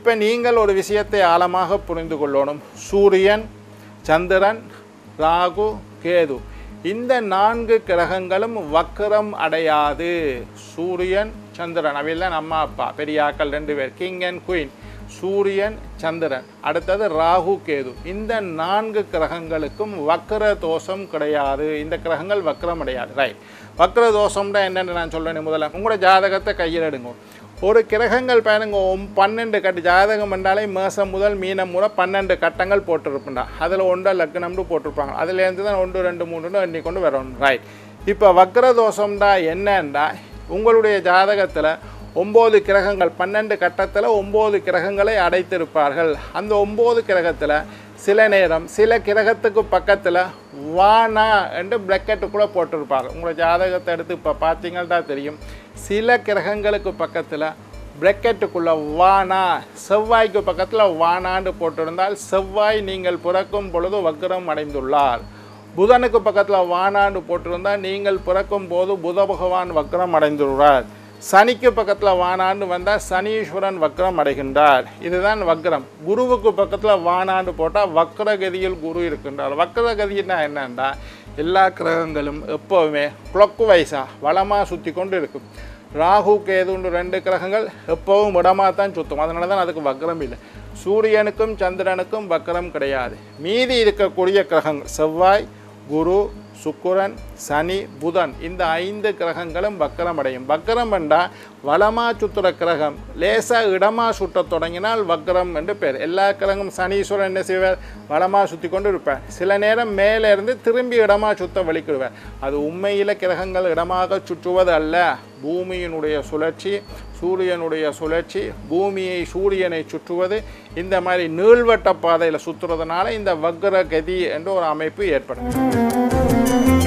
இப்போ நீங்கள் ஒரு விஷயத்தை ஆழமாக புரிந்து கொள்ளணும் சூரியன் சந்திரன் ராகு கேது இந்த நான்கு கிரகங்களும் வக்கரம் அடையாது சூரியன் சந்திரன் அவையெல்லாம் நம்ம அப்பா பெரியாக்கள் ரெண்டு பேர் கிங் அண்ட் குயின் சூரியன் சந்திரன் அடுத்தது ராகு கேது இந்த நான்கு கிரகங்களுக்கும் வக்கர தோஷம் கிடையாது இந்த கிரகங்கள் வக்கரம் அடையாது ரைட் வக்கர தோஷம்னா என்னென்னு நான் சொல்றேன் முதல்ல உங்களோட ஜாதகத்தை கையில் எடுங்க ஒரு கிரகங்கள் பாருங்க ஒம்- பன்னெண்டு கட்டு ஜாதகம் என்றாலே மேசம் முதல் மீனம் முதல் பன்னெண்டு கட்டங்கள் போட்டிருப்பா அதில் ஒன்றை லக்னம்னு போட்டிருப்பாங்க அதுலேருந்து தான் ஒன்று ரெண்டு மூணுன்னு எண்ணி கொண்டு வரணும் ரைட் இப்போ வக்ர தோஷம்டா என்னண்டா உங்களுடைய ஜாதகத்தில் ஒம்பது கிரகங்கள் பன்னெண்டு கட்டத்தில் ஒம்பது கிரகங்களை அடைத்திருப்பார்கள் அந்த ஒம்பது கிரகத்தில் சில நேரம் சில கிரகத்துக்கு பக்கத்தில் வானா என்று பிளக்கெட்டுக்குள்ளே போட்டிருப்பாங்க உங்களோட ஜாதகத்தை எடுத்து இப்போ பார்த்தீங்கன்னா தெரியும் சில கிரகங்களுக்கு பக்கத்தில் பிரெக்கெட்டுக்குள்ள வானா செவ்வாய்க்கு பக்கத்தில் வானான்னு போட்டிருந்தால் செவ்வாய் நீங்கள் பிறக்கும் பொழுது வக்ரம் அடைந்துள்ளார் புதனுக்கு பக்கத்தில் வானான்னு போட்டிருந்தால் நீங்கள் பிறக்கும் போது புத பகவான் வக்ரம் அடைந்துள்ளார் சனிக்கு பக்கத்தில் வானான்னு வந்தால் சனீஸ்வரன் வக்ரம் அடைகின்றார் இதுதான் வக்ரம் குருவுக்கு பக்கத்தில் வானான்னு போட்டால் வக்ரகதியில் குரு இருக்கின்றார் வக்ரகதினா என்னன்னா எல்லா கிரகங்களும் எப்போவுமே clock வைஸாக வளமாக சுற்றி கொண்டு இருக்கும் ராகு கேதுன்னு ரெண்டு கிரகங்கள் எப்போவும் இடமாக தான் சுற்றும் அதனால தான் அதுக்கு வக்ரம் இல்லை சூரியனுக்கும் சந்திரனுக்கும் வக்ரம் கிடையாது மீதி இருக்கக்கூடிய கிரகங்கள் செவ்வாய் குரு சுக்கிரன் சனி புதன் இந்த ஐந்து கிரகங்களும் வக்கரம் அடையும் வக்கரம் என்றால் வளமா சுத்துற கிரகம் லேசாக இடமா சுட்டத் தொடங்கினால் வக்கரம் என்று பேர் எல்லா கிரகம் சனீஸ்வரன் என்ன செய்வார் வளமா சுற்றி கொண்டு இருப்பார் சில நேரம் மேலே இருந்து திரும்பி இடமா சுத்த வலிக்கிடுவார் அது உண்மையில் கிரகங்கள் இடமாக சுற்றுவது அல்ல பூமியினுடைய சுழற்சி சூரியனுடைய சுழற்சி பூமியை சூரியனை சுற்றுவது இந்த மாதிரி நீள்வட்ட பாதையில் சுற்றுறதுனால இந்த வக்ர கதி என்ற ஒரு அமைப்பு ஏற்படும்